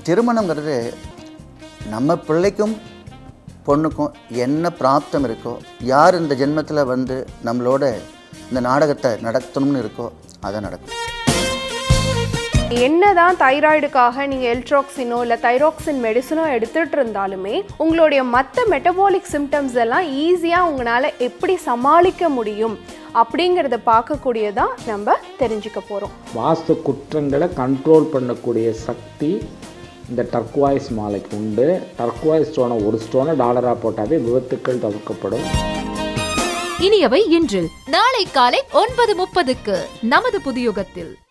திருமணங்கிறது நம்ம பிள்ளைக்கும் பொண்ணுக்கும் என்ன பிராப்தம் இருக்கோ யார் இந்த ஜென்மத்தில் வந்து நம்மளோட இந்த நாடகத்தை நடத்தணும்னு இருக்கோ அதை நடக்கும் என்னதான் தைராய்டுக்காக நீங்கள் எல்ட்ராக்சினோ இல்லை தைராக்சின் மெடிசனோ எடுத்துட்டு இருந்தாலுமே உங்களுடைய மற்ற மெட்டபாலிக் சிம்டம்ஸ் எல்லாம் ஈஸியாக உங்களால் எப்படி சமாளிக்க முடியும் அப்படிங்கிறத பார்க்கக்கூடியதான் நம்ம தெரிஞ்சுக்க போகிறோம் வாஸ்து குற்றங்களை கண்ட்ரோல் பண்ணக்கூடிய சக்தி இந்த டர்க்வாய்ஸ் மாலைக்கு உண்டு டர்க்வாய்ஸ் ஸ்டோனை ஒரு ஸ்டோனை டாலராக போட்டாவே விபத்துக்கள் தவிர்க்கப்படும் இனியவை இன்றில் நாளை காலை ஒன்பது முப்பதுக்கு நமது புதியுகத்தில்